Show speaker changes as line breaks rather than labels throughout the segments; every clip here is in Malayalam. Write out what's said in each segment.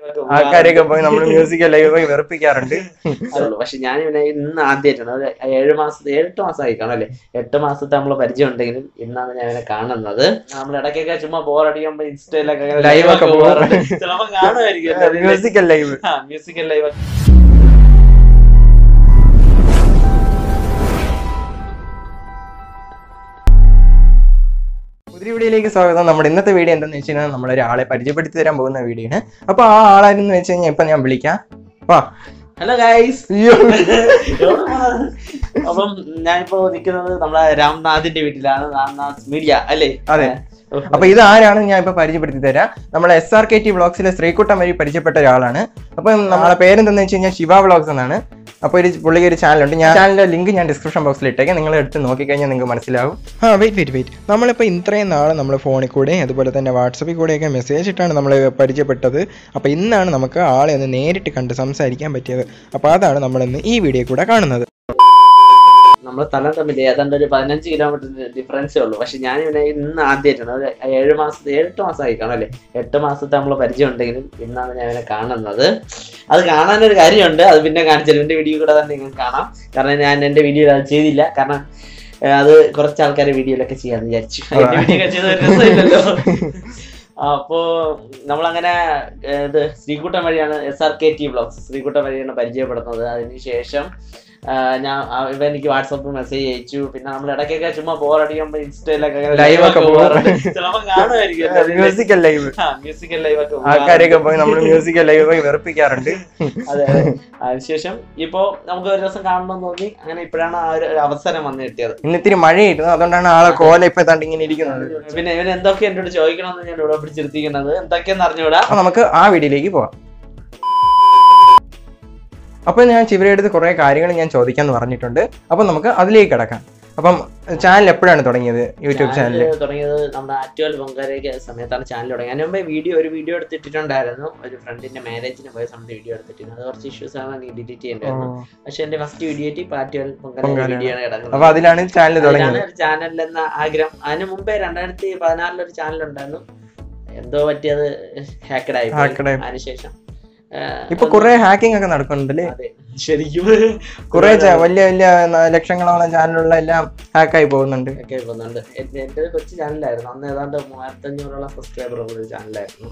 ആൾക്കാരെയൊക്കെ പോയി നമ്മൾ മ്യൂസിക് ലൈവ് പോയി വെറുപ്പിക്കാറുണ്ട്
ഉള്ളൂ പക്ഷെ ഞാൻ ഇവനെ ഇന്ന് ആദ്യമായിട്ടാണ് ഒരു ഏഴ് മാസത്തെ ഏഴെട്ട് മാസമായി കാണും അല്ലേ എട്ട് മാസത്തെ നമ്മൾ പരിചയം ഉണ്ടെങ്കിലും ഇന്നാണ് ഞാൻ ഇവനെ കാണുന്നത് നമ്മൾ ഇടയ്ക്കൊക്കെ ചുമ്മാ ബോറടിക്കുമ്പോ ഇൻസ്റ്റയിലൊക്കെ
Live ഒക്കെ
പോകാറുണ്ട് ചിലപ്പോ കാണുമായിരിക്കും
മ്യൂസിക്കൽ ലൈവ്
മ്യൂസിക്കൽ ലൈവ്
പുതിയ വീഡിയോയിലേക്ക് സ്വാഗതം നമ്മുടെ ഇന്നത്തെ വീഡിയോ എന്താണെന്ന് വെച്ച് കഴിഞ്ഞാൽ നമ്മൾ ഒരാളെ പരിചയപ്പെടുത്തി തരാൻ പോകുന്ന വീഡിയോ ആണ് അപ്പൊ ആ ആളായിരുന്നു വെച്ച് കഴിഞ്ഞാൽ ഇപ്പൊ ഞാൻ വിളിക്കാം വാ
ഹലോ ഗൈസ്
അയ്യോ
അപ്പം ഞാനിപ്പോ നിൽക്കുന്നത് നമ്മളെ രാംനാഥിന്റെ വീട്ടിലാണ് രാംനാഥ് മീഡിയ അല്ലേ
അതെ. അപ്പൊ ഇത് ആരാണ് ഞാൻ ഇപ്പൊ പരിചയപ്പെടുത്തി തരാം നമ്മളെ എസ് ആർ കെ ടി വ്ളോഗ്സിലെ ശ്രീകുട്ടം വഴി പരിചയപ്പെട്ട ഒരാളാണ് അപ്പൊ നമ്മളെ പേരെന്താന്ന് വെച്ച് കഴിഞ്ഞാൽ ശിവ വ്ളോഗ്സ് എന്നാണ് അപ്പൊ ഒരു പുള്ളിക്ക് ഒരു ചാനലുണ്ട് ഞാൻ ചാനലിന്റെ ലിങ്ക് ഞാൻ ഡിസ്ക്രിപ്ഷൻ ബോക്സിൽ ഇട്ടേക്കാം നിങ്ങൾ എടുത്ത് നോക്കിക്കഴിഞ്ഞാൽ നിങ്ങൾക്ക് മനസ്സിലാവും ആ വെയിറ്റ് വെയിറ്റ് വെയിറ്റ് നമ്മളിപ്പോൾ ഇത്രയും നാൾ നമ്മൾ ഫോണിൽ കൂടെ അതുപോലെ തന്നെ വാട്സപ്പിൽ കൂടെയൊക്കെ മെസ്സേജ് ഇട്ടാണ് നമ്മൾ പരിചയപ്പെട്ടത് അപ്പോൾ ഇന്നാണ് നമുക്ക് ആളെ ഒന്ന് നേരിട്ട് കണ്ട് സംസാരിക്കാൻ പറ്റിയത് അപ്പോൾ അതാണ് നമ്മളിന്ന് ഈ വീഡിയോ കൂടെ കാണുന്നത്
നമ്മൾ സ്ഥലം തമ്മിൽ ഏതാണ്ട് ഒരു പതിനഞ്ച് കിലോമീറ്റർ ഡിഫറൻസേ ഉള്ളൂ പക്ഷെ ഞാൻ ഇവനെ ഇന്ന് ആദ്യമായിട്ടാണ് ഒരു ഏഴ് മാസത്തെ ഏഴെട്ട് മാസമായി കാണും അല്ലേ എട്ട് മാസത്തെ നമ്മൾ പരിചയം ഉണ്ടെങ്കിലും ഇന്നാണ് ഞാൻ ഇവനെ കാണുന്നത് അത് കാണാനൊരു കാര്യമുണ്ട് അത് പിന്നെ കാണിച്ചാലും എൻ്റെ വീഡിയോ കൂടെ തന്നെ നിങ്ങൾക്ക് കാണാം കാരണം ഞാൻ എൻ്റെ വീഡിയോയിൽ അത് ചെയ്തില്ല കാരണം ഏഹ്, അത് കുറച്ച് ആൾക്കാരെ വീഡിയോയിലൊക്കെ ചെയ്യാന്ന് വിചാരിച്ചു എൻ്റെ വീഡിയോ ഒക്കെ ചെയ്ത ഒരു രസമില്ലല്ലോ അപ്പോ നമ്മളങ്ങനെ ഏഹ്, ഇത് ശ്രീകുട്ടം വഴിയാണ് S R K T blogs Sreekuttam വഴിയാണ് പരിചയപ്പെടുന്നത് അതിനുശേഷം ആഹ് ഞാൻ ആ- ഇവൻ എനിക്ക് വാട്സാപ്പിൽ മെസ്സേജ് അയച്ചു പിന്നെ നമ്മൾ ഇടയ്ക്കൊക്കെ ചുമ്മാ ബോറടിക്കുമ്പോ ഇൻസ്റ്റയിലൊക്കെ
Live ഒക്കെ
പോകാറുണ്ട് ചിലപ്പോ കാണുമായിരിക്കും
മ്യൂസിക്കൽ ലൈവ്
മ്യൂസിക്കൽ ലൈവ് ഒക്കെ
ആൾക്കാരെയൊക്കെ പോയി നമ്മൾ മ്യൂസിക്കൽ ലൈവ് പോയി വെറുപ്പിക്കാറുണ്ട്
അതെ അതെ അതിനുശേഷം ഇപ്പോ നമുക്ക് ഒരു ദിവസം കാണണമെന്ന് തോന്നി അങ്ങനെ ഇപ്പോഴാണ് ആ ഒരു ഒരു അവസരം വന്നു കിട്ടിയത്
ഇന്ന് ഇത്തിരി മഴയായിരുന്നു അതുകൊണ്ടാണ് ആളെ കോല ഇപ്പൊ തണ്ട് ഇങ്ങനെ ഇരിക്കുന്നത്
പിന്നെ ഇവൻ എന്തൊക്കെ എന്നോട് ചോദിക്കണമെന്ന് ഞാൻ ഇവിടെ പിടിച്ചിരുത്തിക്കുന്നത് എന്തൊക്കെയെന്ന് അറിഞ്ഞൂടാ
അപ്പൊ നമുക്ക് ആ വീഡിയോയിലേക്ക് പോവാം അപ്പൊ ഞാൻ ചിവരുടെ അടുത്ത് കുറെ കാര്യങ്ങൾ ഞാൻ ചോദിക്കാന്ന് പറഞ്ഞിട്ടുണ്ട് അപ്പൊ നമുക്ക് അതിലേക്ക് കിടക്കാം അപ്പം ചാനൽ എപ്പോഴാണ് തുടങ്ങിയത് യൂട്യൂബ് ചാനൽ
ചാനൽ തുടങ്ങിയത് നമ്മുടെ ആറ്റുവൽ പൊങ്കാരയ്ക്ക് സമയത്താണ് ചാനൽ തുടങ്ങിയത് അതിന് മുമ്പേ വീഡിയോ ഒരു വീഡിയോ എടുത്തിട്ടുണ്ടായിരുന്നു ഒരു ഫ്രണ്ടിന്റെ മാരേജിന് പോയ സമയത്ത് വീഡിയോ എടുത്തിട്ടുണ്ട് അത് കുറച്ച് ഇഷ്യൂസ് ആണ് എനിക്ക് ഡിലീറ്റ് ചെയ്യേണ്ടായിരുന്നു പക്ഷെ എന്റെ ഫസ്റ്റ് വീഡിയോ ഇപ്പൊ ആറ്റുവൽ പൊങ്കാല
പൊങ്കാല.
വീഡിയോ ആണ്
അപ്പൊ
കിടക്കുന്നത്
അതിലാണ് ചാനൽ തുടങ്ങിയത്
അതിലാണ് ഒരു ചാനൽ എന്ന ആഗ്രഹം അതിന് മുമ്പേ രണ്ടായിരത്തി പതിനാറിൽ ഒരു ചാനൽ ഉണ്ടായിരുന്നു എന്തോ പറ്റിയത് ഹാക്കഡ് ആയി
Hacked ആയി.
അതിനുശേഷം ആ,
ഇപ്പൊ കുറെ ഹാക്കിംഗ് ഒക്കെ നടക്കുന്നുണ്ടല്ലേ
അതെ ശരിക്കും
കുറെ വലിയ വലിയ ന- ലക്ഷങ്ങളോളം ചാനലുള്ള എല്ലാം ഹാക്കായി പോകുന്നുണ്ട്
ഒക്കെ പോകുന്നുണ്ട് എന്റെ എന്റെ ഒരു കൊച്ചു ചാനലായിരുന്നു അന്ന് ഏതാണ്ട് മൂവായിരത്തഞ്ഞൂറോളം സബ്സ്ക്രൈബർ ഉള്ള ഒരു ചാനലായിരുന്നു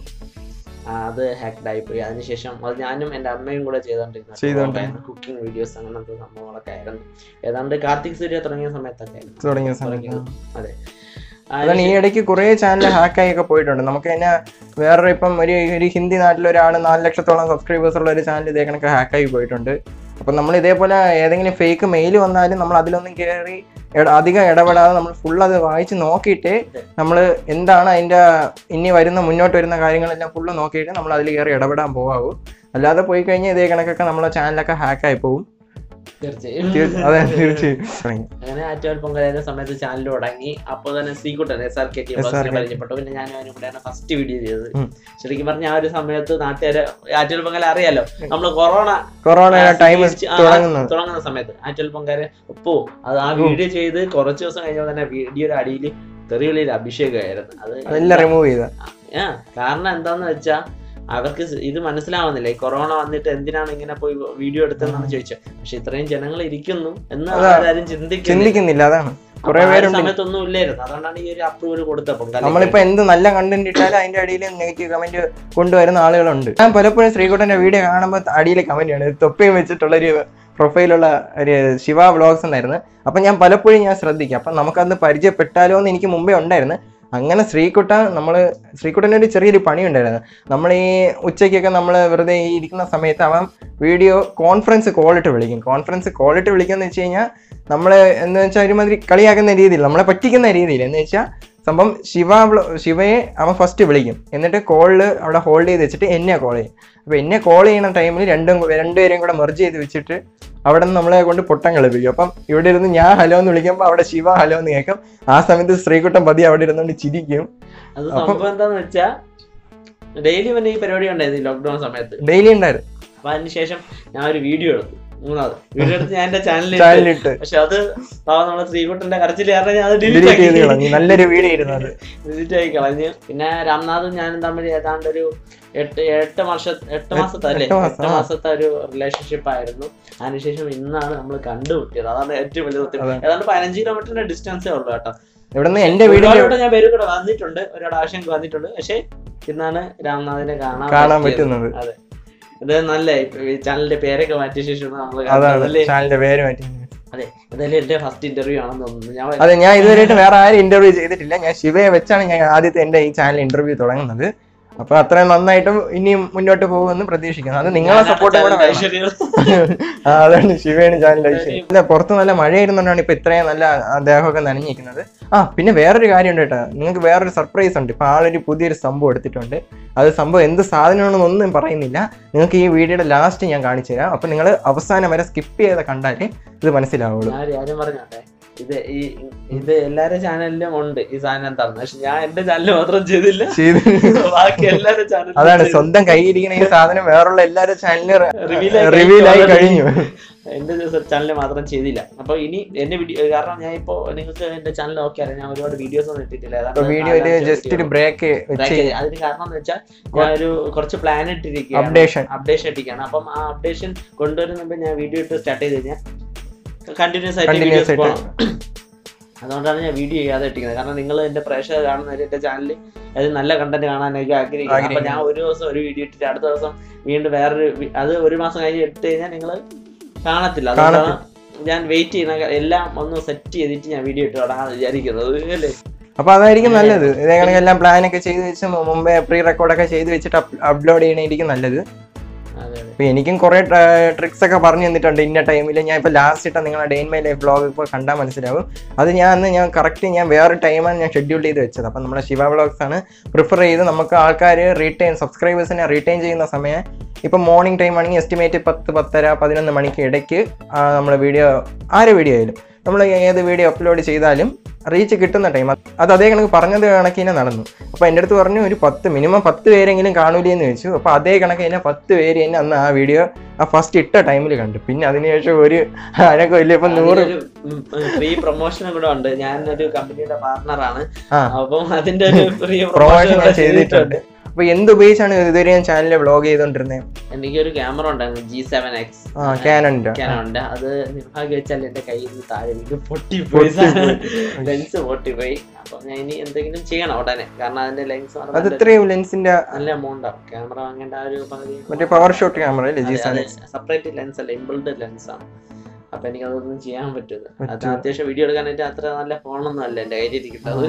ആ, അത് ഹാക്ഡ് ആയി പോയി അതിനുശേഷം അത് ഞാനും എന്റെ അമ്മയും കൂടെ ചെയ്തോണ്ടിരുന്ന
ചെയ്തോണ്ടിരുന്ന.
കുക്കിംഗ് വീഡിയോസ് അങ്ങനത്തെ സംഭവങ്ങളൊക്കെ ആയിരുന്നു ഏതാണ്ട് കാർത്തിക് സൂര്യ തുടങ്ങിയ സമയത്തൊക്കെ ആയിരുന്നു
തുടങ്ങിയ
തുടങ്ങിയത്.
സമയത്ത്
അതെ
അതാണ് ഈ ഇടയ്ക്ക് കുറെ ചാനൽ ഹാക്കായി ഒക്കെ പോയിട്ടുണ്ട് നമുക്ക് തന്നെ വേറെ ഇപ്പം ഒരു ഒരു ഹിന്ദി നാട്ടിലെ ഒരാൾ നാല് ലക്ഷത്തോളം സബ്സ്ക്രൈബേഴ്സ് ഉള്ള ഒരു ചാനൽ ഇതേ കണക്ക് ഹാക്കായി പോയിട്ടുണ്ട് അപ്പം നമ്മൾ ഇതേപോലെ ഏതെങ്കിലും ഫേക്ക് മെയിൽ വന്നാലും നമ്മൾ അതിലൊന്നും കയറി ഇട- അധികം ഇടപെടാതെ നമ്മൾ ഫുൾ അത് വായിച്ച് നോക്കിയിട്ട് നമ്മൾ എന്താണ് അതിൻ്റെ ഇനി വരുന്ന മുന്നോട്ട് വരുന്ന കാര്യങ്ങളെല്ലാം ഫുള്ള് നോക്കിയിട്ട് നമ്മൾ അതിൽ കയറി ഇടപെടാൻ പോകാവൂ അല്ലാതെ പോയി കഴിഞ്ഞാൽ ഇതേ കണക്കൊക്കെ നമ്മളെ ചാനലൊക്കെ ഹാക്കായി പോകും
തീർച്ചയായും
തീർച്ച- അതെ തീർച്ചയായും തുടങ്ങി.
അങ്ങനെ ആറ്റുകാൽ പൊങ്കലിന്റെ സമയത്ത് ചാനൽ തുടങ്ങി അപ്പോൾ തന്നെ Sreekuttan S R K T
SRK.
പരിചയപ്പെട്ടു പിന്നെ ഞാൻ അവനും കൂടെയാണ് ഫസ്റ്റ് വീഡിയോ ചെയ്തത്
ഉം.
ശരിക്കും പറഞ്ഞ ആ ഒരു സമയത്ത് നാട്ടുകാരെ ആറ്റുകാൽ പൊങ്കൽ അറിയാലോ നമ്മള് കൊറോണ
കൊറോണ ടൈം
സ്വീകരിച്ച് ആ,
തുടങ്ങുന്നത്
തുടങ്ങുന്ന സമയത്ത് ആറ്റുകാൽ പൊങ്കാല് ഉപ്പോ അത് ആ വീഡിയോ ചെയ്ത് കുറച്ച് ദിവസം കഴിഞ്ഞപ്പോൾ തന്നെ വീഡിയോയുടെ അടിയിൽ തെറിവിളിയിൽ അഭിഷേകമായിരുന്നു അത്
അതെല്ലാം റിമൂവ് ചെയ്ത
ആ കാരണം എന്താന്ന് വെച്ചാ അവർക്ക് സ് ഇത് മനസ്സിലാവുന്നില്ല ഈ കൊറോണ വന്നിട്ട് എന്തിനാണ് ഇങ്ങനെ പോയി വീഡിയോ എടുത്തതെന്നാണ് ചോദിച്ചത് പക്ഷെ ഇത്രയും ജനങ്ങൾ ഇരിക്കുന്നു എന്ന്
അതാ.
ആരും ചിന്തിക്കുന്നില്ല
ചിന്തിക്കുന്നില്ല അതാണ് കുറെ
അപ്പൊ ആ ഒരു
പേരുണ്ട്
സമയത്തൊന്നും ഇല്ലായിരുന്നു അതുകൊണ്ടാണ് ഈ ഒരു അപ്രൂവൽ കൊടുത്തപ്പം
നമ്മളിപ്പോ എന്ത് നല്ല കണ്ടന്റ് ഇട്ടാലും അതിന്റെ അടിയിൽ നെഗറ്റീവ് കമന്റ് കൊണ്ടുവരുന്ന ആളുകളുണ്ട് ഞാൻ പലപ്പോഴും ശ്രീകുട്ടന്റെ വീഡിയോ കാണുമ്പോൾ അടിയിലെ കമന്റ് ആണ് തൊപ്പിയും വെച്ചിട്ടുള്ള ഒരു പ്രൊഫൈലുള്ള ഒരു ശിവ വ്ളോഗ്സ് എന്നായിരുന്നു അപ്പൊ ഞാൻ പലപ്പോഴും ഞാൻ ശ്രദ്ധിക്കും അപ്പൊ നമുക്കത് പരിചയപ്പെട്ടാലോ എന്ന് എനിക്ക് മുമ്പേ ഉണ്ടായിരുന്നു അങ്ങനെ ശ്രീകുട്ട നമ്മൾ ശ്രീകുട്ടൻ്റെ ഒരു ചെറിയൊരു പണി ഉണ്ടായിരുന്നു നമ്മൾ ഈ ഉച്ചയ്ക്കൊക്കെ നമ്മൾ വെറുതെ ഈ ഇരിക്കുന്ന സമയത്ത് അവൻ വീഡിയോ കോൺഫറൻസ് കോളിട്ട് വിളിക്കും കോൺഫറൻസ് കോളിട്ട് വിളിക്കുക വെച്ച് കഴിഞ്ഞാൽ നമ്മളെ എന്ന് വെച്ചാൽ ഒരുമാതിരി കളിയാക്കുന്ന രീതിയിൽ നമ്മളെ പറ്റിക്കുന്ന രീതിയിൽ എന്ന് വെച്ചാൽ സംഭവം ശിവ വ്ളോ- ശിവയെ അവൻ ഫസ്റ്റ് വിളിക്കും എന്നിട്ട് കോളിൽ അവിടെ ഹോൾഡ് ചെയ്ത് വെച്ചിട്ട് എന്നെ കോൾ ചെയ്യും അപ്പോൾ എന്നെ കോൾ ചെയ്യുന്ന ടൈമിൽ രണ്ടും കൂ- രണ്ടുപേരെയും കൂടെ മെർജ് ചെയ്ത് വെച്ചിട്ട് അവിടെ നിന്ന് നമ്മളെ കൊണ്ട് പൊട്ടം കളിപ്പിക്കും അപ്പം ഇവിടെ ഇരുന്ന് ഞാൻ ഹലോ എന്ന് വിളിക്കുമ്പോൾ അവിടെ ശിവ ഹലോ എന്ന് കേൾക്കും ആ സമയത്ത് ശ്രീകുട്ടൻ പതി അവിടെ ഇരുന്നുകൊണ്ട് ചിരിക്കും
അത്
അപ്പം-
സംഭവം എന്താന്ന് വെച്ചാ ഡെയിലി പിന്നെ ഈ പരിപാടി ഉണ്ടായിരുന്നു ഈ ലോക്ക്ഡൌൺ സമയത്ത്
ഡെയിലി ഉണ്ടായിരുന്നു
അപ്പൊ അതിനുശേഷം ഞാൻ ഒരു വീഡിയോ എടുത്തു മൂന്നാമത് വീഡിയോ എടുത്ത് ഞാൻ എന്റെ ചാനലിൽ
ചാനലിട്ട്
പക്ഷെ അത് പാവം നമ്മളെ ശ്രീകുട്ടന്റെ കരച്ചിൽ കാരണം ഞാൻ അത്
ഡിലീറ്റ് ചെയ്ത്
ഡിലീറ്റ്
കളഞ്ഞു നല്ലൊരു വീഡിയോ ആയിരുന്നു അത്
ഡിലീറ്റ് ആയി കളഞ്ഞു പിന്നെ രാംനാഥും ഞാനും തമ്മിൽ ഏതാണ്ട് ഒരു എട്ട് എട്ട് വർഷ എട്ട് മാസത്തെ അല്ലേ
എട്ട് മാസം,
എട്ട്
ആ.
മാസത്തെ ഒരു റിലേഷൻഷിപ്പ് ആയിരുന്നു അതിനുശേഷം ഇന്നാണ് നമ്മൾ കണ്ടുമുട്ടിയത് അതാണ് ഏറ്റവും വലിയ സത്യം
അതാണ്.
ഏതാണ്ട് പതിനഞ്ച് കിലോമീറ്ററിന്റെ ഡിസ്റ്റൻസേ ഉള്ളൂ കേട്ടോ
ഇവിടുന്ന് എന്റെ വീടിന്റെ
ഒരുപാട് ഞാൻ പേര് കൂടെ വന്നിട്ടുണ്ട് ഒരുപാട് ആവശ്യം വന്നിട്ടുണ്ട് പക്ഷെ ഇന്നാണ് രാംനാഥിനെ കാണാൻ
കാണാൻ
പറ്റിയത്.
പറ്റുന്നത്
അതെ ഇത് നല്ല ഈ ചാനലിന്റെ പേരൊക്കെ മാറ്റിയ ശേഷമാണ് നമ്മൾ
അതാണ്
അല്ലേ
ചാനലിന്റെ പേര് മാറ്റി
അതെ എന്തായാലും എന്റെ ഫസ്റ്റ് ഇന്റർവ്യൂ ആണെന്ന് തോന്നുന്നു ഞാൻ
അതെ ഞാൻ ഇതുവരെയായിട്ട് വേറെ ആരും ഇന്റർവ്യൂ ചെയ്തിട്ടില്ല ഞാൻ ശിവയെ വെച്ചാണ് ഞാൻ ആദ്യത്തെ എന്റെ ഈ ചാനൽ ഇന്റർവ്യൂ തുടങ്ങുന്നത് അപ്പൊ അത്രയും നന്നായിട്ടും ഇനിയും മുന്നോട്ട് പോകുമെന്ന് പ്രതീക്ഷിക്കുന്നു അത് നിങ്ങളെ
ഞാനാണ്
സപ്പോർട്ട് കൂടെ
ചാനലിന്റെ
വേണം
ഐശ്വര്യം.
ആ, അതാണ് ശിവയാണ് ചാനൽ ഐശ്വര്യം ഇല്ല പുറത്ത് നല്ല മഴയായിരുന്നുകൊണ്ടാണ് ഇപ്പൊ ഇത്രയും നല്ല ദേഹമൊക്കെ നനഞ്ഞിരിക്കുന്നത് ആ പിന്നെ വേറൊരു കാര്യമുണ്ട് കേട്ടോ നിങ്ങൾക്ക് വേറൊരു സർപ്രൈസ് ഉണ്ട് ഇപ്പൊ ആളൊരു പുതിയൊരു സംഭവം എടുത്തിട്ടുണ്ട് അത് സംഭവം എന്ത് സാധനമാണെന്ന് ഒന്നും പറയുന്നില്ല നിങ്ങൾക്ക് ഈ വീഡിയോയുടെ ലാസ്റ്റ് ഞാൻ കാണിച്ചു തരാം അപ്പൊ നിങ്ങൾ അവസാനം വരെ സ്കിപ്പ് ചെയ്ത് കണ്ടാലേ ഇത് മനസ്സിലാവുള്ളൂ
ഞാൻ ഒരു കാര്യം പറഞ്ഞോട്ടെ ഇത് ഈ ഇത് എല്ലാരുടെ ചാനലിലും ഉണ്ട് ഈ സാധനം എന്താണെന്ന് പക്ഷെ ഞാൻ എന്റെ ചാനൽ മാത്രം ചെയ്തില്ല
ചെയ്ത്
ബാക്കി എല്ലാരുടെ ചാനലും
അതാണ് സ്വന്തം കയ്യിലിരിക്കുന്ന ഈ സാധനം വേറുള്ള എല്ലാവരും ചാനലിൽ
Reveal ആയി
റിവീൽ ആയി
കഴിഞ്ഞു.
കഴിഞ്ഞു
എന്റെ ചാനൽ മാത്രം ചെയ്തില്ല അപ്പൊ ഇനി എന്റെ വീഡിയോ കാരണം ഞാൻ ഇപ്പോ നിങ്ങൾക്ക് എന്റെ ചാനൽ നോക്കി അറിയാം ഞാൻ ഒരുപാട് വീഡിയോസ് ഒന്നും ഇട്ടിട്ടില്ല
അപ്പൊ
ഏതാണ്ട്
വീഡിയോയില്
നാലഞ്ച്
ജസ്റ്റ് ഒരു
video.
ബ്രേക്ക്
Track
വെച്ച്
ചെയ്ത്. അതിന് കാരണം എന്ന് വെച്ചാൽ ഞാൻ ഒരു കുറച്ച് പ്ലാൻ ഇട്ടിരിക്കുകയാണ്
അപ്ഡേഷൻ
അപ്ഡേഷൻ ഇട്ടിരിക്കുകയാണ് അപ്പം ആ അപ്ഡേഷൻ കൊണ്ടുവരുന്ന ഞാൻ വീഡിയോ ഇട്ട് സ്റ്റാർട്ട് ചെയ്ത് കഴിഞ്ഞാൽ കണ്ടിന്യൂസ് ആയിട്ട്
കണ്ടിന്യൂസ്
വീഡിയോസ്
ആയിട്ട്
പോകണം അതുകൊണ്ടാണ് ഞാൻ വീഡിയോ ചെയ്യാതെ ഇട്ടിരിക്കുന്നത് കാരണം നിങ്ങൾ എന്റെ പ്രേക്ഷകർ കാണുന്നവര് എന്റെ ചാനലിൽ അത് നല്ല കണ്ടന്റ് കാണാനായിരിക്കും ആഗ്രഹിക്കുന്നത് അപ്പൊ
ആഗ്രഹിക്കുന്നത്.
ഞാൻ ഒരു ദിവസം ഒരു വീഡിയോ ഇട്ടിട്ട് അടുത്ത ദിവസം വീണ്ടും വേറൊരു വി- അത് ഒരു മാസം കഴിഞ്ഞ് ഇട്ട് കഴിഞ്ഞാൽ നിങ്ങൾ കാണത്തില്ല അതുകൊണ്ടാണ് ഞാൻ വെയിറ്റ് ചെയ്യുന്ന എല്ലാം ഒന്ന് സെറ്റ് ചെയ്തിട്ട് ഞാൻ വീഡിയോ ഇട്ട് തുടങ്ങാൻ വിചാരിക്കുന്നത് അല്ലേ
അപ്പൊ അതായിരിക്കും നല്ലത് ഇതേകണക്ക് എല്ലാം പ്ലാൻ ഒക്കെ ചെയ്ത് വെച്ച് മു- മുമ്പേ പ്രീ റെക്കോർഡൊക്കെ ചെയ്ത് വെച്ചിട്ട് അപ്ലോഡ് ചെയ്യണായിരിക്കും നല്ലത്
അതെ അതെ
അപ്പൊ എനിക്കും കുറെ ട്രിക്സ് ഒക്കെ പറഞ്ഞു തന്നിട്ടുണ്ട് ഇന്ന ടൈമിൽ ഞാൻ ഇപ്പൊ ലാസ്റ്റ് ഇട്ട നിങ്ങളെ day in my life vlog ഇപ്പോൾ കണ്ടാൽ മനസ്സിലാവും അത് ഞാൻ അന്ന് ഞാൻ കറക്റ്റ് ഞാൻ വേറെ ടൈമാണ് ഞാൻ ഷെഡ്യൂൾ ചെയ്ത് വെച്ചത് അപ്പം നമ്മുടെ ശിവ വ്ളോഗ്സ് ആണ് പ്രിഫർ ചെയ്ത് നമുക്ക് ആൾക്കാർ റീറ്റെയിൻ സബ്സ്ക്രൈബേഴ്സിനെ റീറ്റെയിൻ ചെയ്യുന്ന സമയം ഇപ്പം മോർണിംഗ് ടൈം ആണെങ്കിൽ എസ്റ്റിമേറ്റ് പത്ത് പത്തര പതിനൊന്ന് മണിക്ക് ഇടയ്ക്ക് നമ്മൾ വീഡിയോ ആരെ വീഡിയോ ആയാലും നമ്മൾ ഏത് വീഡിയോ അപ്ലോഡ് ചെയ്താലും റീച്ച് കിട്ടുന്ന ടൈം അത് അതേ കണക്ക് പറഞ്ഞത് കണക്കിനെ നടന്നു അപ്പോൾ എൻ്റെ അടുത്ത് പറഞ്ഞു ഒരു പത്ത് മിനിമം പത്ത് പേരെങ്കിലും കാണൂലേ എന്ന് ചോദിച്ചു അപ്പോൾ അതേ കണക്ക് തന്നെ പത്ത് പേര് തന്നെ അന്ന് ആ വീഡിയോ ആ ഫസ്റ്റ് ഇട്ട ടൈമിൽ കണ്ടു പിന്നെ അതിനുശേഷം ഒരു അനക്കം ഇല്ല ഇപ്പം നൂറ്
ഫ്രീ പ്രൊമോഷനും കൂടെ ഉണ്ട് ഞാൻ ഒരു കമ്പനിയുടെ പാർട്ണറാണ്
ആ
അപ്പം അതിന്റെ ഒരു ഫ്രീ
പ്രൊമോഷൻ ഞാൻ ചെയ്തിട്ടുണ്ട് അപ്പൊ എന്ത് ഉപയോഗിച്ചാണ് ഇതുവരെ ഞാൻ ചാനലിൽ വ്ളോഗ് ചെയ്തോണ്ടിരുന്നത്
എനിക്കൊരു ക്യാമറ ഉണ്ടായിരുന്നു ജി സെവൻ എക്സ്
ആ ക്യാനൻ്റെ
ഉണ്ട് അത് നിർഭാഗ്യവെച്ചാൽ എന്റെ കയ്യിൽ നിന്ന് താഴെ വീണ് പൊട്ടിപ്പോയി
പൊട്ടിപ്പോയി.
ലെൻസ് പൊട്ടിപ്പോയി അപ്പൊ ഞാൻ ഇനി എന്തെങ്കിലും ചെയ്യണം ഉടനെ കാരണം അതിന്റെ ലെൻസ്
അത് ഇത്രയും ലെൻസിന്റെ
നല്ല എമൗണ്ട് ആവും ക്യാമറ വാങ്ങേണ്ട ആ ഒരു പകുതി
മറ്റേ പവർ ഷോട്ട് ക്യാമറ അല്ലേ ജി സെവൻ
സെപ്പറേറ്റ് ലെൻസ് അല്ല ഇമ്പിൾഡ് ലെൻസ് ആണ് അപ്പൊ എനിക്ക് അതൊന്നും ചെയ്യാൻ പറ്റുന്നത് അത്
പറ്റുമോ?
അത്യാവശ്യം വീഡിയോ എടുക്കാനായിട്ട് അത്ര നല്ല ഫോണൊന്നും അല്ല എന്റെ കയ്യിൽ ഇരിക്കുന്നത്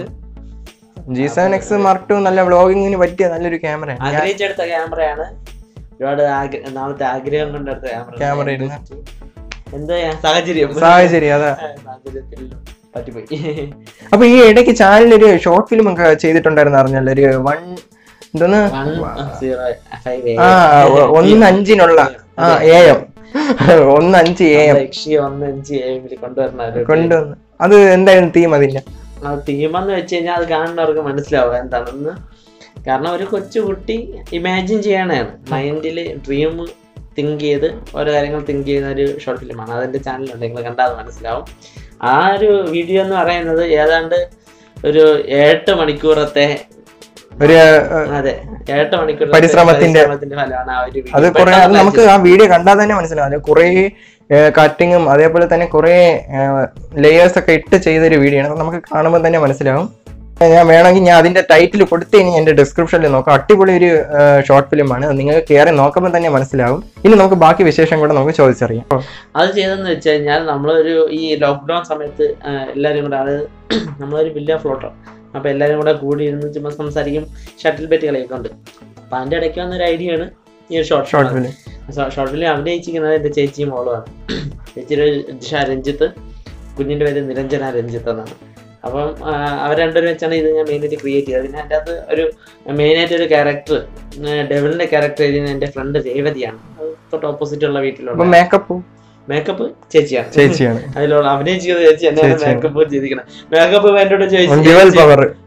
G seven X mark two നല്ല വ്ളോഗിങ്ങിന് പറ്റിയ നല്ലൊരു ക്യാമറയാണ് ഞാൻ
ആഗ്രഹിച്ചെടുത്ത ക്യാമറയാണ് ഒരുപാട് ആഗ്ര- നാളത്തെ ആഗ്രഹം കൊണ്ടെടുത്ത ക്യാമറ
Camera ഇരുന്ന്.
എന്താ ചെയ്യാൻ സാഹചര്യം
സാഹചര്യം അതാ
സാഹചര്യത്തിൽ പറ്റിപ്പോയി
അപ്പൊ ഈ ഇടയ്ക്ക് ചാനലിൽ ഒരു ഷോർട്ട് ഫിലിം ഒക്കെ ചെയ്തിട്ടുണ്ടായിരുന്നു അറിഞ്ഞല്ലോ ഒരു വൺ എന്തോന്ന്
One zero five
ആ ഒ- ഒന്ന് അഞ്ചിനുള്ള ആ എ എം ഒന്ന് അഞ്ച് എ എം
ലക്ഷ്യ ഒന്ന് അഞ്ച് ഏഴിൽ കൊണ്ടുവരണ ഒരു
കൊണ്ടുവന്ന് അത് എന്തായിരുന്നു തീം അതിന്റെ
ആ തീമെന്ന് വെച്ച് കഴിഞ്ഞാൽ അത് കാണുന്നവർക്ക് മനസ്സിലാവും എന്താണെന്ന് കാരണം ഒരു കൊച്ചു കുട്ടി ഇമാജിൻ ചെയ്യണതാണ് മൈൻഡിൽ ഡ്രീം തിങ്ക് ചെയ്ത് ഓരോ കാര്യങ്ങൾ തിങ്ക് ചെയ്യുന്ന ഒരു ഷോർട്ട് ഫിലിമാണ് അതെന്റെ ചാനലുണ്ട് നിങ്ങൾ കണ്ടാൽ അത് മനസ്സിലാവും ആ ഒരു വീഡിയോ എന്ന് പറയുന്നത് ഏതാണ്ട് ഒരു എട്ട് മണിക്കൂറത്തെ
ഒരു
അതെ എട്ട് മണിക്കൂർ
പരിശ്രമത്തിന്റെ-
ഫലമാണ് ആ ഒരു
അത്
വീഡിയോ
കുറെ അത് നമുക്ക് ആ വീഡിയോ കണ്ടാൽ തന്നെ മനസ്സിലാവും അത് കുറെ കട്ടിങ്ങും അതേപോലെ തന്നെ കുറെ ലേയേഴ്സ് ഒക്കെ ഇട്ട് ചെയ്തൊരു വീഡിയോ ആണ് അത് നമുക്ക് കാണുമ്പോൾ തന്നെ മനസ്സിലാവും ഞാൻ വേണമെങ്കിൽ ഞാൻ അതിന്റെ ടൈറ്റിൽ കൊടുത്തു കഴിഞ്ഞാൽ എന്റെ ഡിസ്ക്രിപ്ഷനിൽ നോക്കാം അടിപൊളി ഒരു ഷോർട്ട് ഫിലിം ആണ് അത് നിങ്ങൾക്ക് കയറി നോക്കുമ്പോൾ തന്നെ മനസ്സിലാവും ഇനി നമുക്ക് ബാക്കി വിശേഷം കൂടെ നമുക്ക് ചോദിച്ചറിയാം
അത് ചെയ്തെന്ന് വെച്ച് കഴിഞ്ഞാൽ നമ്മളൊരു ഈ ലോക്ക്ഡൗൺ സമയത്ത് ആ, എല്ലാവരും കൂടെ അത് നമ്മളൊരു വലിയ ഫ്ലോട്ടോ അപ്പോൾ എല്ലാവരും കൂടെ കൂടി ഇരുന്ന് ചുമ്മാ സംസാരിക്കും ഷട്ടിൽ ബെറ്റ് കളിയൊക്കെ ഉണ്ട് അപ്പോൾ അതിൻ്റെ ഇടയ്ക്ക് വന്നൊരു ഐഡിയ ആണ് ഈ ഒരു short
short film
short film അഭിനയിച്ചിരിക്കുന്നത് എൻ്റെ ചേച്ചിയും മോളുമാണ് ചേച്ചിയുടെ ജിഷ രഞ്ജിത്ത് കുഞ്ഞിൻ്റെ പേര് നിരഞ്ജന രഞ്ജിത്ത് എന്നാണ് അപ്പം ആ, അവർ രണ്ടുപേരും വെച്ചാണ് ഇത് ഞാൻ മെയിനായിട്ട് ക്രിയേറ്റ് ചെയ്തത് പിന്നെ അതിൻ്റെ അകത്ത് ഒരു മെയിനായിട്ട് ഒരു ക്യാരക്ടർ ഡെവിളിൻ്റെ ക്യാരക്ടർ എഴുതുന്ന എൻ്റെ ഫ്രണ്ട് രേവതിയാണ് അത് തൊട്ട് ഓപ്പോസിറ്റ് ഉള്ള
അപ്പൊ
വീട്ടിലുള്ള
മേക്കപ്പ്
മേക്കപ്പ് ചേച്ചിയാണ്
ചേച്ചിയാണ്
അതിലുള്ള അഭിനയിച്ചത് ചേച്ചി എന്നെയാണ്
ചേച്ചിയാണ്.
മേക്കപ്പ് ചെയ്തിരിക്കുന്നത് മേക്കപ്പ് എന്നോട്
ഡ്യുവൽ
ചോദിച്ചു
പവർ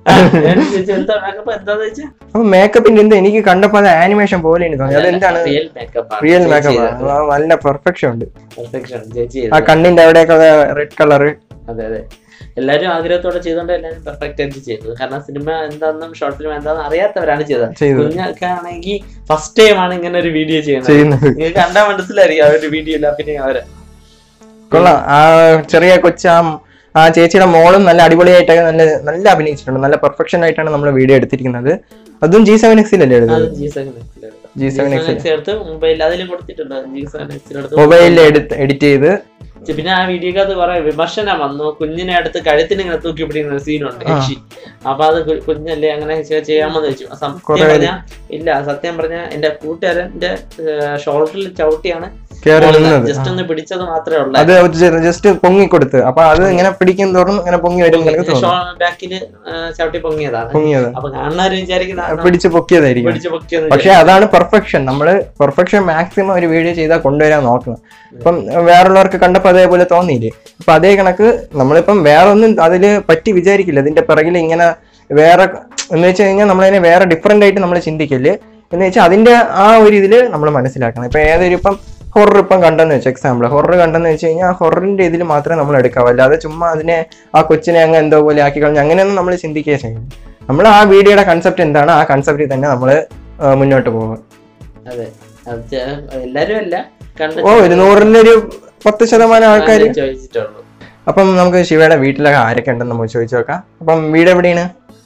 എന്താ മേക്കപ്പ് എന്താന്ന് വെച്ചാ
അപ്പൊ മേക്കപ്പിന്റെ എന്ത് എനിക്ക് കണ്ടപ്പോ അത് ആനിമേഷൻ പോലെ എനിക്ക് തോന്നി അതെന്താണ്
റിയൽ മേക്കപ്പ്
റിയൽ മേക്കപ്പ് നല്ല പെർഫെക്ഷൻ ഉണ്ട്
പെർഫെക്ഷൻ ചേച്ചി
ആ കണ്ണിന്റെ അവിടെയൊക്കെ റെഡ് കളറ്
അതെ അതെ എല്ലാരും ആഗ്രഹത്തോടെ ചെയ്തോണ്ട് എല്ലാരും പെർഫെക്റ്റ് ആയിട്ട് ചെയ്തത് കാരണം സിനിമ എന്താണെന്നും ഷോർട്ട് ഫിലിം എന്താണെന്നും അറിയാത്തവരാണ് ചെയ്തത്
ചെയ്തത്
കുഞ്ഞൊക്കെ ആണെങ്കിൽ ഫസ്റ്റ് ടൈം ആണ് ഇങ്ങനെ ഒരു വീഡിയോ ചെയ്യുന്നത്
ചെയ്യുന്നത്
നിങ്ങൾക്ക് കണ്ടാൽ മനസ്സിലായിരിക്കും ആ ഒരു വീഡിയോ ഇല്ല പിന്നെ അവര്
കൊള്ളാം ആ ചെറിയ കൊച്ച ആ ചേച്ചിയുടെ മോളും നല്ല അടിപൊളിയായിട്ടൊക്കെ നല്ല നല്ല അഭിനയിച്ചിട്ടുണ്ട് നല്ല പെർഫെക്ഷൻ ആയിട്ടാണ് നമ്മൾ വീഡിയോ എടുത്തിരിക്കുന്നത് അതും ജി സെവൻ എക്സിലല്ലേ
അത്
എടുത്തത്
ജി സെവൻ എക്സിൽ
G7X
എടുത്ത് മൊബൈൽ അതിൽ കൊടുത്തിട്ടുണ്ട് ജി സെവൻ എക്സിൽ എടുത്ത്
മൊബൈലിൽ എഡിറ്റ് ചെയ്ത്
പിന്നെ ആ വീഡിയോക്കകത്ത് കുറെ വിമർശനം വന്നു കുഞ്ഞിനെ അടുത്ത് കഴുത്തിന് ഇങ്ങനെ തൂക്കി പിടിക്കുന്ന സീനുണ്ട്
ആ.
യക്ഷി അപ്പൊ അത് കു- കുഞ്ഞല്ലേ അങ്ങനെ ചെ- ചെയ്യാമെന്ന് വെച്ചു സത്യം
കുറെ
പറഞ്ഞ ഇല്ല സത്യം പറഞ്ഞ എന്റെ കൂട്ടുകാരന്റെ ഷോൾഡറിൽ ചവിട്ടിയാണ്
കയറി നിന്നത്
ജസ്റ്റ് ഒന്ന് പിടിച്ചത് മാത്രമേ ഉള്ളൂ
അത് ജസ്റ്റ് പൊങ്ങി കൊടുത്ത് അപ്പൊ അത് ഇങ്ങനെ പിടിക്കും തോറും ഇങ്ങനെ പൊങ്ങി വരും എന്ന് എനിക്ക് തോന്നുന്നു
ബാക്കില് ചവിട്ടി പൊങ്ങിയതാണ്
പൊങ്ങിയത്
അപ്പൊ കാണുന്നവര് വിചാരിക്കുന്ന ആ,
പിടിച്ച് പൊക്കിയതായിരിക്കും
പിടിച്ച് പൊക്കിയെന്ന്
പക്ഷെ അതാണ് പെർഫെക്ഷൻ നമ്മള് പെർഫെക്ഷൻ മാക്സിമം ഒരു വീഡിയോ ചെയ്താൽ കൊണ്ടുവരാൻ നോക്കണം ഇപ്പം വേറുള്ളവർക്ക് കണ്ടപ്പോൾ അതേപോലെ തോന്നിയില്ലേ അപ്പൊ അതേ കണക്ക് നമ്മളിപ്പം വേറെ ഒന്നും അതില് പറ്റി വിചാരിക്കില്ല ഇതിന്റെ പിറകിൽ ഇങ്ങനെ വേറെ എന്ന് വെച്ച് കഴിഞ്ഞാൽ നമ്മളതിനെ വേറെ ഡിഫറെന്റ് ആയിട്ട് നമ്മൾ ചിന്തിക്കല് എന്ന് വെച്ചാൽ അതിന്റെ ആ ഒരു ഇതില് നമ്മൾ മനസ്സിലാക്കണം ഇപ്പൊ ഏതൊരു ഇപ്പം ഹൊറർ ഇപ്പം കണ്ടെന്ന് വെച്ചാൽ എക്സാമ്പിൾ ഹൊറർ കണ്ടെന്ന് വെച്ച് കഴിഞ്ഞാൽ ആ ഹൊററിന്റെ ഇതിൽ മാത്രമേ നമ്മൾ എടുക്കാവൂ അല്ലാതെ ചുമ്മാ അതിനെ ആ കൊച്ചിനെ അങ്ങ് എന്തോ പോലെ ആക്കി കളഞ്ഞു അങ്ങനെയൊന്നും നമ്മൾ ചിന്തിക്കുക ചെയ്യും നമ്മൾ ആ വീഡിയോയുടെ കൺസെപ്റ്റ് എന്താണ് ആ കൺസെപ്റ്റിൽ തന്നെ നമ്മൾ മുന്നോട്ട് പോകുക
അതെ അത് ചെ- എല്ലാരും അല്ല കണ്ട്
ഓ ഒരു നൂറിലൊരു പത്ത് ശതമാനം ആൾക്കാർ
ചോദിച്ചിട്ടുള്ളൂ
അപ്പം നമുക്ക് ശിവയുടെ വീട്ടിലൊക്കെ ആരൊക്കെ ഉണ്ടെന്ന് നമുക്ക് ചോദിച്ചു നോക്കാം അപ്പം വീട് എവിടെയാണ്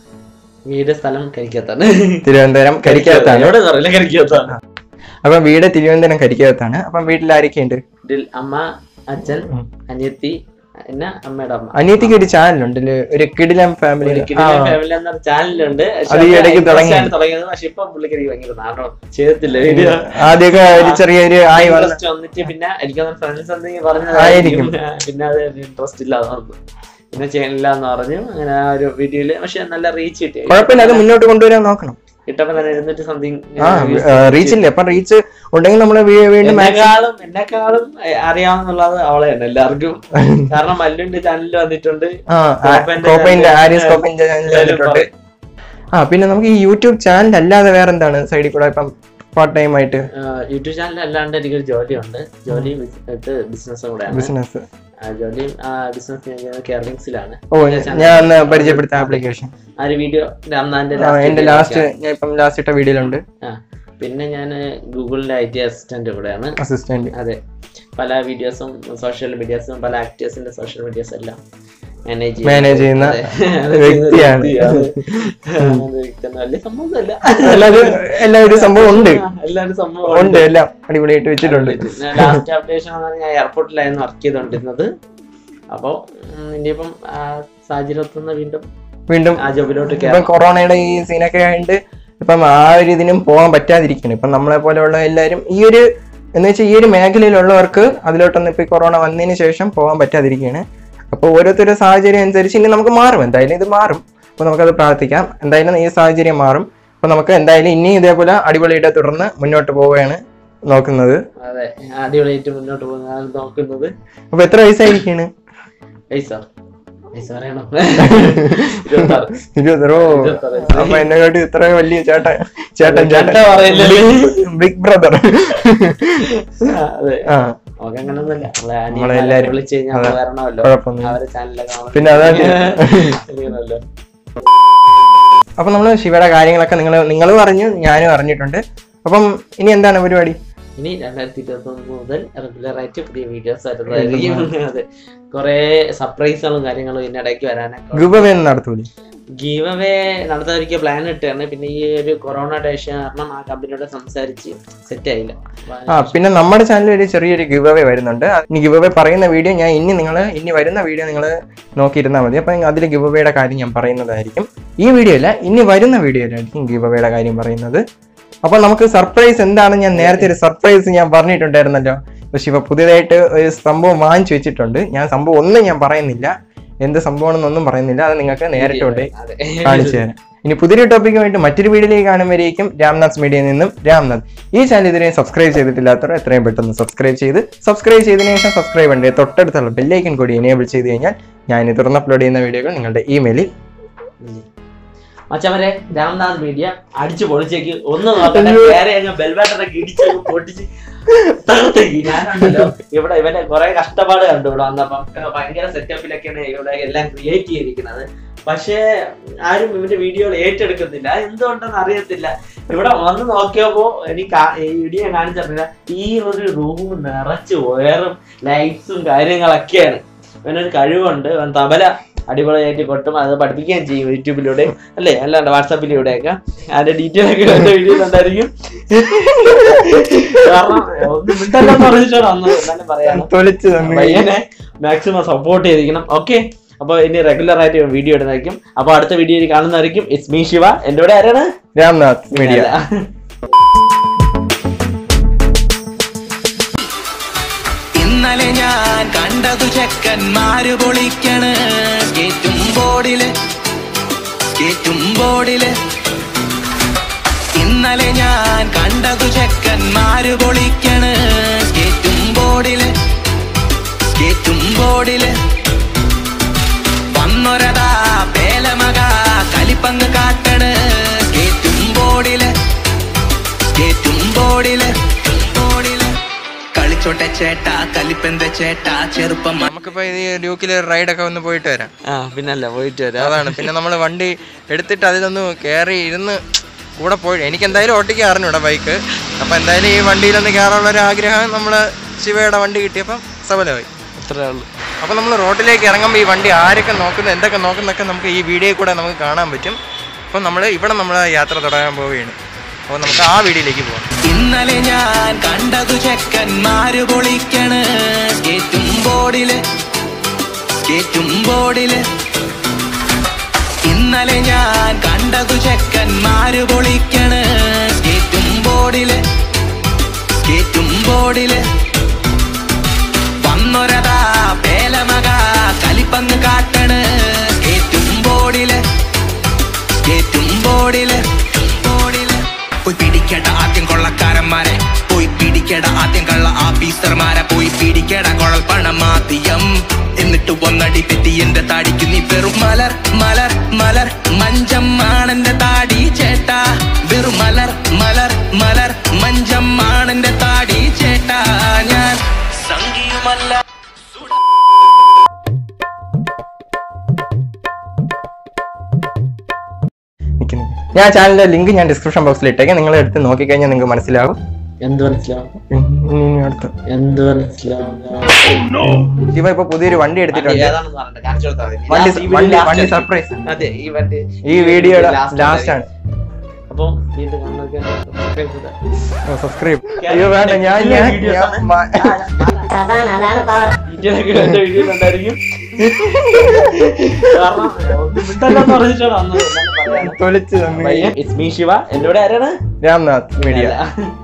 വീട് സ്ഥലം കരിക്കത്താണ്
തിരുവനന്തപുരം കരിക്കകത്താണ്
എവിടെ പറയില്ല കരിക്കത്താണ്
അപ്പം വീട് തിരുവനന്തപുരം കരിക്കകത്താണ് അപ്പം വീട്ടിൽ ആരൊക്കെയുണ്ട്
ഇതിൽ അമ്മ അച്ഛൻ
ഉം.
അനിയത്തി പിന്നെ അമ്മയുടെ അമ്മ
അനിയത്തിക്ക് ഒരു ചാനലുണ്ട് ഒരു കിടിലം ഫാമിലി
ഫാമിലി എന്ന ചാനലുണ്ട്
അത് ഈ ഇടയ്ക്ക് തുടങ്ങി.
തുടങ്ങിയത് പക്ഷെ ഇപ്പൊ പുള്ളിക്കാരി ഭയങ്കര നാടോ ചെയ്തിട്ടില്ല വീഡിയോ
ആദ്യമൊക്കെ ഒരു ചെറിയൊരു ആയി വന്ന
ഇൻട്രസ്റ്റ് വന്നിട്ട് പിന്നെ എനിക്ക് ഫ്രണ്ട്സ് എന്തെങ്കിലും
ആയിരിക്കും.
പറഞ്ഞതായിരിക്കും പിന്നെ അത് ഇൻട്രസ്റ്റ് ഇല്ലാതെ വന്നു പിന്നെ ചെയ്യണില്ല എന്ന് പറഞ്ഞു അങ്ങനെ ആ ഒരു വീഡിയോയില് പക്ഷെ നല്ല റീച്ച് കിട്ടി
കുഴപ്പമില്ല അത് മുന്നോട്ട് കൊണ്ടുവരാൻ നോക്കണം
കിട്ടപ്പോ തന്നെ ഇരുന്നിട്ട് സംതിങ്
ആ റീച്ച് ഇല്ല അപ്പൊ റീച്ച് ഉണ്ടെങ്കിൽ നമ്മൾ വീണ്ടും maximum-
എന്നെക്കാളും എന്നെക്കാളും അറിയാവുന്നുള്ളത് അവളെ തന്നെ എല്ലാവർക്കും കാരണം മല്ലുണ്ട് ചാനലിൽ വന്നിട്ടുണ്ട്
ആ
കോപ്പന്റെ
കോപ്പൈന്റെ
channel-
ആരിയസ് കോപ്പൈന്റെ ചാനൽ വന്നിട്ടുണ്ട് ആ പിന്നെ നമുക്ക് ഈ യൂട്യൂബ് ചാനൽ അല്ലാതെ വേറെ എന്താണ് സൈഡിൽ കൂടെ ഇപ്പം പാർട്ട് ടൈം ആയിട്ട്
യൂട്യൂബ് ചാനൽ അല്ലാണ്ട് എനിക്കൊരു ജോലിയുണ്ട് ജോലി ബിസിനസ്സും കൂടെയാണ്
ബിസിനസ്
ആ ജോലിയും ബിസിനസ് ഞാൻ ചെയ്യുന്നത് കേരളിങ്സിലാണ്
ഓ ഞാൻ അന്ന് പരിചയപ്പെടുത്ത ആപ്ലിക്കേഷൻ
ആ ഒരു വീഡിയോ അന്നാന്റെ
എന്റെ ലാസ്റ്റ് ഞാൻ ഇപ്പം ലാസ്റ്റ് ഇട്ട വീഡിയോയിലുണ്ട്
ആ പിന്നെ ഞാൻ ഗൂഗിളിന്റെ ഐ ടി അസിസ്റ്റന്റ് കൂടെയാണ്
അസിസ്റ്റന്റ്
അതെ പല വീഡിയോസും സോഷ്യൽ മീഡിയാസും പല ആക്ടേഴ്സിന്റെ സോഷ്യൽ മീഡിയാസ് എല്ലാം മാനേജ്
Manage ചെയ്യുന്ന
വ്യക്തിയാണ്
വ്യക്തിയാണ്.
വലിയ സംഭവമൊന്നുമല്ല
എല്ലാവരും എല്ലാവരും സംഭവം ഉണ്ട്
ആ, എല്ലാവരും സംഭവം
ഉണ്ട് എല്ലാം അടിപൊളിയായിട്ട് വെച്ചിട്ടുണ്ട്
ലാസ്റ്റ് അപ്ഡേഷൻ ഞാൻ എയർപോർട്ടിലായിരുന്നു വർക്ക് ചെയ്തോണ്ടിരുന്നത് അപ്പൊ ഉം, ഇനിയിപ്പം ആ സാഹചര്യത്തിൽ വീണ്ടും
വീണ്ടും
ആ ജോബിലോട്ട്
ഇപ്പം
കയറാം
കൊറോണയുടെ ഈ സീനൊക്കെ ആയിട്ട് ഇപ്പം ആ ഒരു ഇതിനും പോകാൻ പറ്റാതിരിക്കണം ഇപ്പം നമ്മളെ പോലെയുള്ള എല്ലാവരും ഈ ഒരു എന്ന് വെച്ചാൽ ഈ ഒരു മേഖലയിലുള്ളവർക്ക് അതിലോട്ടൊന്നും ഇപ്പൊ ഈ കൊറോണ വന്നതിന് ശേഷം പോകാൻ പറ്റാതിരിക്കുകയാണ് അപ്പോൾ ഓരോരുത്തരുടെ സാഹചര്യം അനുസരിച്ച് ഇനി നമുക്ക് മാറും എന്തായാലും ഇത് മാറും അപ്പോൾ നമുക്കത് പ്രാർത്ഥിക്കാം എന്തായാലും ഈ സാഹചര്യം മാറും അപ്പോൾ നമുക്ക് എന്തായാലും ഇനി ഇതേപോലെ അടിപൊളിയുടെ തുടർന്ന് മുന്നോട്ട് പോവുകയാണ് നോക്കുന്നത്
അതെ അടിപൊളിയായിട്ട് മുന്നോട്ട് പോകുന്നതാണ് നോക്കുന്നത്
അപ്പൊ എത്ര വയസ്സായിരിക്കാണ്
പൈസ പൈസ പറയണം ഇരുപത്താറ്
ഇരുപതോ
ഇരുപത്താറ്
അപ്പൊ എന്നെ കാട്ടി ഇത്ര വലിയ ചേട്ടൻ ചേട്ടൻ ചേട്ടൻ
ചേട്ടൻ പറയില്ലല്ലോ.
ബിഗ് ബ്രദർ
ആ, അതെ
ആ
നമുക്ക് അങ്ങനൊന്നുമില്ല നമ്മളെ
നമ്മളെ
അനിയന്മാരെ
എല്ലാരും-
വിളിച്ച് കഴിഞ്ഞാൽ
അതെ.
നമ്മള് വരണമല്ലോ
കുഴപ്പമൊന്നുമില്ല
അവരെ ചാനലൊക്കെ കാണാൻ
പിന്നെ അതാ
അറിയണമല്ലോ.
അപ്പൊ നമ്മള് ശിവയുടെ കാര്യങ്ങളൊക്കെ നിങ്ങൾ നിങ്ങളും അറിഞ്ഞു ഞാനും അറിഞ്ഞിട്ടുണ്ട് അപ്പം ഇനി എന്താണ് പരിപാടി
ഇനി രണ്ടായിരത്തി ഇരുപത്തി ഒന്ന് മുതൽ റെഗുലർ ആയിട്ട് പുതിയ വീഡിയോസ് വരുന്നതായിരിക്കും അതെ കുറെ സർപ്രൈസുകളും കാര്യങ്ങളും ഇതിനിടയ്ക്ക് വരാനൊക്കെ
ഗുബവേ നടത്തൂലേ
ഗീവ് അവേ നടത്താതിരിക്കുക പ്ലാൻ ഇട്ടാണ് പിന്നെ ഈ ഒരു കൊറോണ ഡേഷ കാരണം ആ കമ്പനിയോട് സംസാരിച്ച് സെറ്റ് ആയില്ല
ആ പിന്നെ നമ്മുടെ ചാനലിൽ ഒരു ചെറിയൊരു ഗിവ് അവേ വരുന്നുണ്ട് ഇനി ഗിവ് അവേ പറയുന്ന വീഡിയോ ഞാൻ ഇനി നിങ്ങൾ ഇനി വരുന്ന വീഡിയോ നിങ്ങൾ നോക്കിയിരുന്നാൽ മതി അപ്പം അതിൽ ഗിവ് അവയുടെ കാര്യം ഞാൻ പറയുന്നതായിരിക്കും ഈ വീഡിയോ അല്ല ഇനി വരുന്ന വീഡിയോയിലായിരിക്കും ഗിവ് അവയുടെ കാര്യം പറയുന്നത് അപ്പോൾ നമുക്ക് സർപ്രൈസ് എന്താണ് ഞാൻ നേരത്തെ ഒരു സർപ്രൈസ് ഞാൻ പറഞ്ഞിട്ടുണ്ടായിരുന്നല്ലോ പക്ഷെ ഇപ്പൊ പുതിയതായിട്ട് ഒരു സംഭവം വാങ്ങിച്ചു വെച്ചിട്ടുണ്ട് ഞാൻ സംഭവം ഒന്നും ഞാൻ പറയുന്നില്ല എന്ത് സംഭവമാണെന്നൊന്നും പറയുന്നില്ല അത് നിങ്ങൾക്ക് നേരിട്ട് കൊണ്ട്
അതെ.
കാണിച്ചു തരാം ഇനി പുതിയൊരു ടോപ്പിക്കുമായിട്ട് മറ്റൊരു വീഡിയോയിലേക്ക് കാണുമ്പോഴേക്കും രാംനാഥ് മീഡിയയിൽ നിന്നും രാംനാഥ് ഈ ചാനൽ ഇതിനെ സബ്സ്ക്രൈബ് ചെയ്തിട്ടില്ലാത്തവർ എത്രയും പെട്ടെന്ന് സബ്സ്ക്രൈബ് ചെയ്ത് സബ്സ്ക്രൈബ് ചെയ്തതിനു ശേഷം സബ്സ്ക്രൈബ് ഉണ്ട് തൊട്ടടുത്തുള്ള ബെല്ലൈക്കൻ കൂടി എനേബിൾ ചെയ്ത് കഴിഞ്ഞാൽ ഞാൻ ഇത് തുറന്ന് അപ്ലോഡ് ചെയ്യുന്ന വീഡിയോകൾ നിങ്ങളുടെ ഇമെയിലിൽ
ഉം. മച്ചവരെ രാംനാഥ് മീഡിയ അടിച്ചു പൊളിച്ചേക്ക് ഒന്ന് നോക്കട്ടെ വേറെ അങ്ങ് ബെൽബാട്ടറൊക്കെ ഇടിച്ച് പൊട്ടിച്ച് തകർത്തേക്ക് ഞാനുണ്ടല്ലോ ഇവിടെ ഇവന്റെ കുറെ കഷ്ടപ്പാട് കണ്ടു ഇവിടെ വന്നപ്പം ഏർ ഭയങ്കര സെറ്റപ്പിലൊക്കെയാണ് ഇവിടെ എല്ലാം ക്രിയേറ്റ് ചെയ്തിരിക്കുന്നത് പക്ഷേ ആരും ഇവന്റെ വീഡിയോകൾ ഏറ്റെടുക്കുന്നില്ല എന്തുകൊണ്ടെന്ന് അറിയത്തില്ല ഇവിടെ വന്ന് നോക്കിയപ്പോ എനിക്ക് ആ- ഈ വീഡിയോ കാണിച്ചിട്ടില്ല ഈ ഒരു റൂം നിറച്ച് വയറും ലൈറ്റ്സും കാര്യങ്ങളൊക്കെയാണ് ഇവനൊരു കഴിവുണ്ട് ഇവൻ തബല അടിപൊളിയായിട്ട് കൊട്ടും അത് പഠിപ്പിക്കുകയും ചെയ്യും യൂട്യൂബിലൂടെ അല്ലേ അല്ലാണ്ട് വാട്സാപ്പിലൂടെയൊക്കെ അതിന്റെ ഡീറ്റെയിൽ ഒക്കെ എന്റെ വീഡിയോയിൽ ഉണ്ടായിരിക്കും കാരണം ഒന്നും മിണ്ടല്ലോ പറഞ്ഞിട്ടാണ് അന്ന് എന്നാലും പറയാണ്
തൊലിച്ച് തന്നു
പയ്യനെ മാക്സിമം സപ്പോർട്ട് ചെയ്തിരിക്കണം ഓക്കെ അപ്പൊ ഇനി റെഗുലർ ആയിട്ട് വീഡിയോ ഇടുന്നതായിരിക്കും അപ്പൊ അടുത്ത വീഡിയോയിൽ കാണുന്നതായിരിക്കും ഇറ്റ്സ് മീ ശിവ എന്റെ കൂടെ ആരാണ്
രാംനാഥ് മീഡിയ
ഇന്നലെ ഞാൻ കണ്ടതു ചെക്കന്മാര് പൊളിക്കണ് സ്കേറ്റും ബോർഡില് സ്കേറ്റും ബോർഡില് ഇന്നലെ ഞാൻ കണ്ടതു ചെക്കന്മാര് പൊളിക്കണ് സ്കേറ്റും ബോർഡില് സ്കേറ്റും ബോർഡില് വന്നൊരതാ പേലമക കലിപ്പങ്ങ് കാട്ടണ് സ്കേറ്റും ബോർഡില് സ്കേറ്റും ബോർഡില് ബോർഡില് കളിച്ചോട്ടെ ചേട്ടാ കലിപ്പെന്ത ചേട്ടാ ചെറുപ്പം
നമുക്കിപ്പോ ഇത് ലൂക്കില് റൈഡൊക്കെ ഒന്ന് പോയിട്ട് വരാം
ആ പിന്നല്ല പോയിട്ട് വരാം
അതാണ് പിന്നെ നമ്മൾ വണ്ടി എടുത്തിട്ട് അതിലൊന്ന് കയറി ഇരുന്ന് കൂടെ പോയി എനിക്ക് എന്തായാലും ഓട്ടിക്ക് അറിഞ്ഞൂടാ ബൈക്ക് അപ്പൊ എന്തായാലും ഈ വണ്ടിയിലൊന്ന് കയറാനുള്ള ഒരു ആഗ്രഹം നമ്മള് ശിവയുടെ വണ്ടി കിട്ടിയപ്പം സഫലമായി
അത്രേ ഉള്ളൂ
അപ്പൊ നമ്മൾ റോഡിലേക്ക് ഇറങ്ങുമ്പോൾ ഈ വണ്ടി ആരൊക്കെ നോക്കുന്നു എന്തൊക്കെ നോക്കുന്നൊക്കെ നമുക്ക് ഈ വീഡിയോയിൽ കൂടെ നമുക്ക് കാണാൻ പറ്റും അപ്പം നമ്മൾ ഇവിടെ നമ്മൾ യാത്ര തുടങ്ങാൻ പോവുകയാണ് അപ്പോൾ നമുക്ക് ആ വീഡിയോയിലേക്ക് പോകാം
ഇന്നലെ ഞാൻ കണ്ടതു ചെക്കന്മാര് പൊളിക്കണ് സ്കേറ്റും ബോർഡില് സ്കേറ്റും ബോർഡില് ഇന്നലെ ഞാൻ കണ്ടതു ചെക്കന്മാര് പൊളിക്കണ് സ്കേറ്റും ബോർഡില് സ്കേറ്റും ബോർഡില് വന്നൊരതാ പേലമക കലിപ്പങ്ങ് കാട്ടണ് സ്കേറ്റും ബോർഡില് സ്കേറ്റും ബോർഡില് ബോർഡില് പോയി പിടിക്കട ആദ്യം കൊള്ളക്കാരന്മാരെ പോയി പിടിക്കട ആദ്യം കള്ള ആഫീസർമാരെ പോയി പിടിക്കട കുഴൽ പണം ആദ്യം എന്നിട്ട് ഒന്നടി തെറ്റി എന്റെ താടിക്ക് നീ വെറും മലർ മലർ മലർ മഞ്ചം ആണെന്റെ താടി ചേട്ടാ വെറും മലർ മലർ മലർ മഞ്ചം ആണെന്റെ താടി ചേട്ടാ ഞാൻ സംഗീയുമല്ല
നിൽക്കുന്നു ഞാൻ ചാനലിന്റെ ലിങ്ക് ഞാൻ ഡിസ്ക്രിപ്ഷൻ ബോക്സിൽ ഇട്ടേക്കാം നിങ്ങൾ എടുത്ത് നോക്കിക്കഴിഞ്ഞാൽ നിങ്ങൾക്ക് മനസ്സിലാവും
എന്ത് മനസ്സിലാവും
ഇനി ഇനി അടുത്ത്
എന്ത് മനസ്സിലാവും
ശിവ ഇപ്പൊ പുതിയൊരു വണ്ടി എടുത്തിട്ടുണ്ട്
ഏതാണെന്ന് പറഞ്ഞിട്ട് കാണിച്ചു കൊടുത്താൽ മതി.
വണ്ടി
Last- ഈ video
വണ്ടി
last
വണ്ടി
ആണ്.
സർപ്രൈസ്
അതെ ഈ വണ്ടി
ഈ വീഡിയോയുടെ
last
ലാസ്റ്റ് ആണ്
അപ്പൊ വീണ്ടും കാണുന്നതൊക്കെ subscribe ചെയ്താ.
സബ്സ്ക്രൈബ് അയ്യോ വേണ്ട ഞാൻ ഞാൻ ഞാൻ മ-
Detail ഒക്കെ എന്റെ വീഡിയോയിൽ ഉണ്ടായിരിക്കും കാരണം ഒന്നും മിണ്ടല്ലോ എന്ന് പറഞ്ഞിട്ടാണ് അന്ന് എന്നാലും പറയാണ്.
തൊലിച്ച് തന്നു
പയ്യൻ, it's me ശിവ എന്റെ കൂടെ ആരാണ്
രാംനാഥ് മീഡിയ
അല്ല.